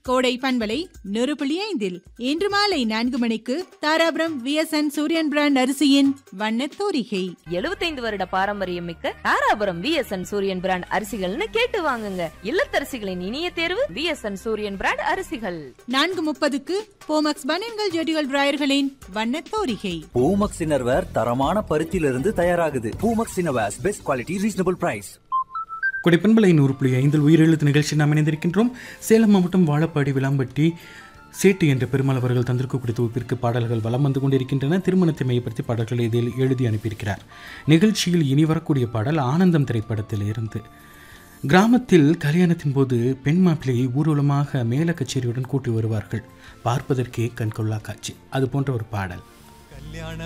கோடை பண்பலை நூறு புள்ளி ஐந்தில் இன்று மாலை நான்கு மணிக்கு தாராபுரம் விஎஸ்என் சூரியன் பிராண்ட் அரிசியின் வண்ணத் தோரிகை எழுபத்தைந்து வருட பாரம்பரியம் மிக்க தாராபுரம் விஎஸ்என் சூரியன் பிராண்ட் அரிசிகள்னு கேட்டு வாங்குங்க இல்லத்தரசிகளின் இனிய தேர்வு விஎஸ்என் சூரியன் பிராண்ட் அரிசிகள் நான்கு முப்பதுக்கு போமக்ஸ் பனியன்கள் ஜெடிகள் பிராயர்களின் வண்ணத் தோரிகை பூமக்ஸ் இன்னர்வேர் தரமான பருத்தியிலிருந்து தயாராகுது Poomax innerwears best quality reasonable price கொடைப்பண்பலை நூறு புள்ளி ஐந்தில் உயிரெழுத்து நிகழ்ச்சி நாம் இணைந்திருக்கின்றோம் சேலம் மாவட்டம் வாழப்பாடி விளாம்பட்டி சேட்டு என்ற பெருமாள் அவர்கள் தந்திருக்கக்கூடிய தொகுப்பிற்கு பாடல்கள் வலம் வந்து கொண்டிருக்கின்றன திருமணத்தை மையப்படுத்தி பாடல்களை இதில் எழுதி அனுப்பியிருக்கிறார் நிகழ்ச்சியில் இனி வரக்கூடிய பாடல் ஆனந்தம் திரைப்படத்தில் இருந்து கிராமத்தில் கல்யாணத்தின் போது பெண் மாப்பிள்ளையை ஊர்வலமாக மேல கச்சேரியுடன் கூட்டி வருவார்கள் பார்ப்பதற்கே கண்கொள்ளா காட்சி அது போன்ற ஒரு பாடல்